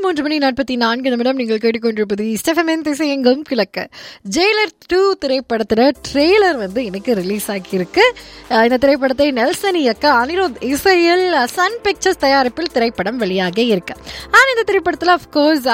மூன்று மணி நாற்பத்தி நான்கு நிமிடம் நீங்கள் கேட்டுக்கொண்டிருப்பது ஸ்டெஃபமென் திசையெங்கும் கிழக்க ஜெயிலர் டூ திரைப்படத்தில் ட்ரெய்லர் வந்து இன்னைக்கு ரிலீஸ் ஆகியிருக்கு அஹ் இந்த திரைப்படத்தை நெல்சன் இயக்க அனிருத் இசையில் சன் பிக்சர்ஸ் தயாரிப்பில் திரைப்படம் வெளியாகி இருக்கு அண்ட் இந்த திரைப்படத்தில் அஃப்கோர்ஸ்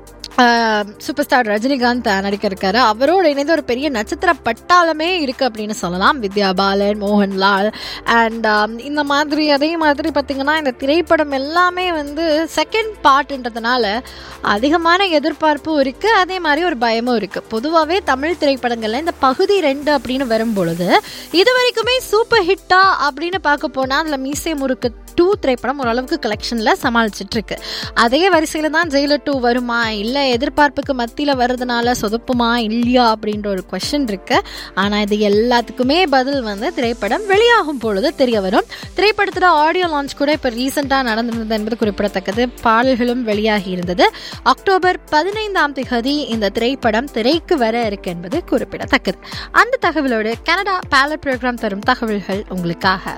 சூப்பர் ஸ்டார் ரஜினிகாந்த் நடிக்க இருக்காரு அவரோட இணைந்து ஒரு பெரிய நட்சத்திர பட்டாளமே இருக்கு அப்படின்னு சொல்லலாம் வித்யா பாலன் மோகன்லால் அண்ட் இந்த மாதிரி அதே மாதிரி பார்த்தீங்கன்னா இந்த திரைப்படம் எல்லாமே வந்து செகண்ட் பார்ட்ன்றதுனால அதிகமான எதிர்பார்ப்பும் இருக்கு அதே மாதிரி ஒரு பயமும் இருக்கு பொதுவாகவே தமிழ் திரைப்படங்கள்ல இந்த பகுதி ரெண்டு அப்படின்னு வரும் பொழுது இது வரைக்குமே சூப்பர் ஹிட்டா அப்படின்னு பார்க்க போனா அதுல மீசை முறுக்கு டூ திரைப்படம் ஓரளவுக்கு கலெக்ஷன்ல சமாளிச்சிட்டு இருக்கு அதே வரிசையில தான் ஜெயிலர் டூ வருமா இல்ல எதிர்பார்ப்புக்கு மத்தியில வர்றதுனால சொதப்புமா இல்லையா அப்படின்ற ஒரு கொஸ்டின் இருக்கு ஆனா இது எல்லாத்துக்குமே பதில் வந்து திரைப்படம் வெளியாகும் பொழுது தெரிய வரும் திரைப்படத்துல ஆடியோ லான்ச் கூட இப்ப ரீசெண்டா நடந்திருந்தது என்பது குறிப்பிடத்தக்கது பாடல்களும் வெளியாகி இருந்தது அக்டோபர் பதினைந்தாம் திகதி இந்த திரைப்படம் திரைக்கு வர இருக்கு என்பது குறிப்பிடத்தக்கது அந்த தகவலோடு கனடா பேலட் ப்ரோக்ராம் தரும் தகவல்கள் உங்களுக்காக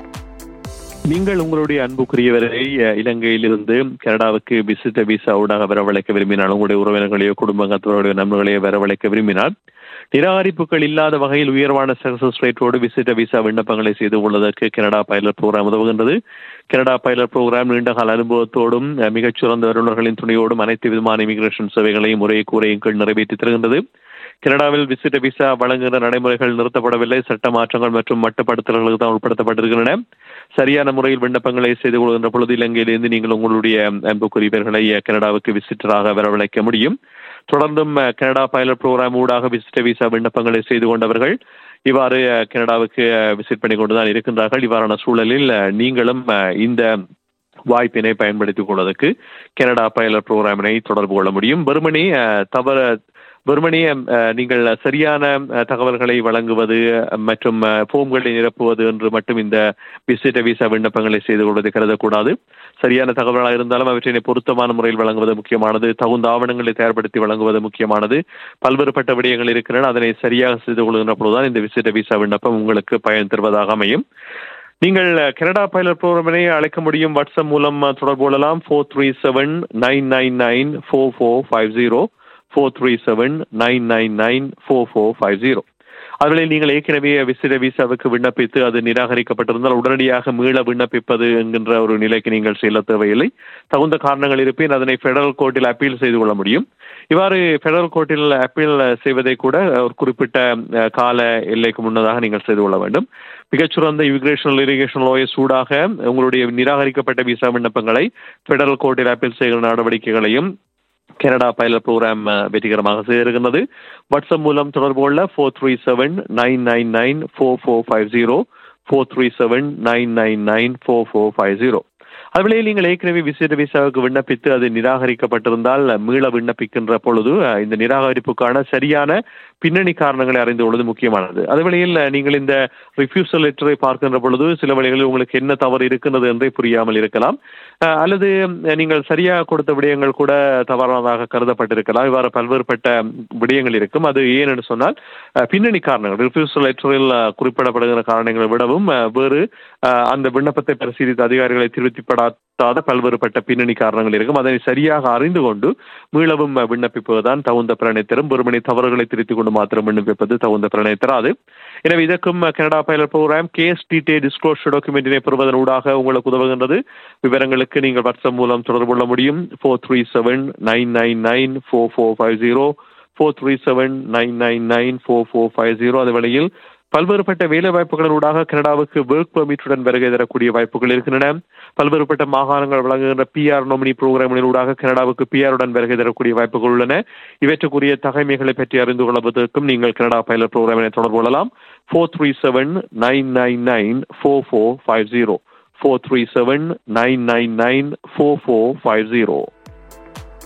நீங்கள் உங்களுடைய அன்புக்குரியவரை அஹ், இலங்கையிலிருந்து கனடாவுக்கு விசிட்ட விசா ஊடாக வரவழைக்க விரும்பினால் உங்களுடைய உறவினர்களையோ குடும்பத்தவருடைய நண்பர்களையோ வரவழைக்க விரும்பினால் நிராகரிப்புகள் இல்லாத வகையில் உயர்வான சக்சஸ் ரேட்டோடு விசிட்ட விசா விண்ணப்பங்களை செய்து கொள்வதற்கு கனடா பைலட் ப்ரோக்ராம் உதவுகின்றது கனடா பைலட் ப்ரோக்ராம் நீண்டகால அனுபவத்தோடும் அஹ், மிகச்சிறந்த வல்லுநர்களின் துணையோடும் அனைத்து விதமான இமிகிரேஷன் சேவைகளையும் ஒரே கூரையின் கீழ் நிறைவேற்றி தருகின்றது கனடாவில் விசிட்ட விசா வழங்குகிற நடைமுறைகள் நிறுத்தப்படவில்லை சட்ட மாற்றங்கள் மற்றும் மட்டுப்படுத்தல்களுக்கு தான் உட்படுத்தப்பட்டிருக்கின்றன சரியான முறையில் விண்ணப்பங்களை செய்து கொள்கின்ற பொழுது இலங்கையிலிருந்து நீங்கள் உங்களுடைய அன்புக்குரியவர்களை கனடாவுக்கு விசிட்டராக வரவழைக்க முடியும் தொடர்ந்தும் அஹ், கனடா பைலட் ப்ரோக்ராம் ஊடாக விசிட்ட விசா விண்ணப்பங்களை செய்து கொண்டவர்கள் இவ்வாறு அஹ், கனடாவுக்கு விசிட் பண்ணி கொண்டுதான் இருக்கின்றார்கள் இவ்வாறான சூழலில் அஹ், நீங்களும் அஹ், இந்த வாய்ப்பினை பயன்படுத்திக் கொள்வதற்கு கனடா பைலட் ப்ரோக்ராமினை தொடர்பு கொள்ள முடியும் வெறுமனே அஹ், தவற வெறுமனே அஹ், நீங்கள் சரியான அஹ், தகவல்களை வழங்குவது அஹ், மற்றும் ஃபோம்களை நிரப்புவது என்று மட்டும் இந்த விசிட்ட விசா விண்ணப்பங்களை செய்து கொள்வதை கருதக்கூடாது சரியான தகவல்களாக இருந்தாலும் அவற்றினை பொருத்தமான முறையில் வழங்குவது முக்கியமானது தகுந்த ஆவணங்களை தயார்படுத்தி வழங்குவது முக்கியமானது பல்வேறுபட்ட விடயங்கள் இருக்கின்றன அதனை சரியாக செய்து கொள்கின்ற பொழுதுதான் இந்த விசிட்ட விசா விண்ணப்பம் உங்களுக்கு பயன் தருவதாக அமையும் நீங்கள் கனடா பைலட் ப்ரோக்ராமினை அழைக்க முடியும் வாட்ஸ்அப் மூலம் அஹ், தொடர்பு கொள்ளலாம் four three seven nine nine nine four four five zero four three seven nine nine nine four four five zero அதுவேளை நீங்கள் ஏற்கனவே விசிட விசாவுக்கு விண்ணப்பித்து அது நிராகரிக்கப்பட்டிருந்தால் உடனடியாக மீள விண்ணப்பிப்பது என்கின்ற ஒரு நிலைக்கு நீங்கள் செல்ல தேவையில்லை தகுந்த காரணங்கள் இருப்பின் அதனை ஃபெடரல் கோர்ட்டில் அப்பீல் செய்து கொள்ள முடியும் இவ்வாறு ஃபெடரல் கோர்ட்டில் அப்பீல் செய்வதை கூட ஒரு குறிப்பிட்ட அஹ், கால எல்லைக்கு முன்னதாக நீங்கள் செய்து கொள்ள வேண்டும் மிகச்சிறந்த இமிகிரேஷன் இரிகேஷன் லோயர் சூடாக உங்களுடைய நிராகரிக்கப்பட்ட விசா விண்ணப்பங்களை ஃபெடரல் கோர்ட்டில் அப்பீல் செய்கிற நடவடிக்கைகளையும் கனடா பைலட் ப்ரோக்ராம் வெற்றிகரமாக செய்திருக்கின்றது வாட்ஸ்அப் மூலம் தொடர்பு கொள்ள four three seven nine nine nine four four five zero four three seven nine nine nine four four five zero அதுவேளை நீங்கள் ஏற்கனவே விசிட்ட விசாவுக்கு விண்ணப்பித்து அது நிராகரிக்கப்பட்டிருந்தால் மீள விண்ணப்பிக்கின்ற பொழுது அஹ், இந்த நிராகரிப்புக்கான சரியான பின்னணி காரணங்களை அறிந்து கொள்வது முக்கியமானது அதுவேளையில் அஹ், நீங்கள் இந்த ரிஃப்யூசல் லெட்டரை பார்க்கின்ற பொழுது சில வேளைகளில் உங்களுக்கு என்ன தவறு இருக்கின்றது என்றே புரியாமல் இருக்கலாம் அஹ், அல்லது அஹ், நீங்கள் சரியாக கொடுத்த விடயங்கள் கூட தவறானதாக கருதப்பட்டிருக்கலாம் இவ்வாறு பல்வேறுபட்ட விடயங்கள் இருக்கும் அது ஏன் என்று சொன்னால் அஹ், பின்னணி காரணங்கள் ரிஃப்யூசல் லெட்டரில் அஹ், குறிப்பிடப்படுகிற காரணங்களை விடவும் அஹ், வேறு அஹ், அந்த விண்ணப்பத்தை பரிசீலித்த அதிகாரிகளை திருப்திப்படாத பல்வேறுபட்ட பின்னணி காரணங்கள் இருக்கும் அதனை சரியாக அறிந்து கொண்டு மீளவும் அஹ், விண்ணப்பிப்பதுதான் தகுந்த பிரணை தரும் வெறுமனை தவறுகளை திருத்திக் கொண்டு மாத்திரம் விண்ணப்பிப்பது தகுந்த பிரணை தராது எனவே இதற்கும் ah, Canada pilot program case detail disclosure டாக்குமெண்டினை பெறுவதன் ஊடாக உங்களுக்கு உதவுகின்றது விவரங்களுக்கு நீங்கள் வாட்ஸ்அப் மூலம் தொடர்பு கொள்ள முடியும் four three seven nine nine nine four four five zero four three seven nine nine nine four four five zero அந்த வேளையில் பல்வேறுபட்ட வேலை வாய்ப்புகளூடாக கனடாவுக்கு ஒர்க் பெர்மிட்டுடன் வருகை தரக்கூடிய வாய்ப்புகள் இருக்கின்றன பல்வேறுபட்ட மாகாணங்கள் வழங்குகின்ற பிஆர் நோமினி புரோகிராமினூடாக கனடாவுக்கு பிஆருடன் வருகை தரக்கூடிய வாய்ப்புகள் உள்ளன இவற்றுக்குரிய தகைமைகளை பற்றி அறிந்து கொள்வதற்கும் நீங்கள் கனடா பைலட் புரோகிராமினை தொடர்பு கொள்ளலாம் four three seven nine nine nine four four five zero four three seven nine nine nine four four five zero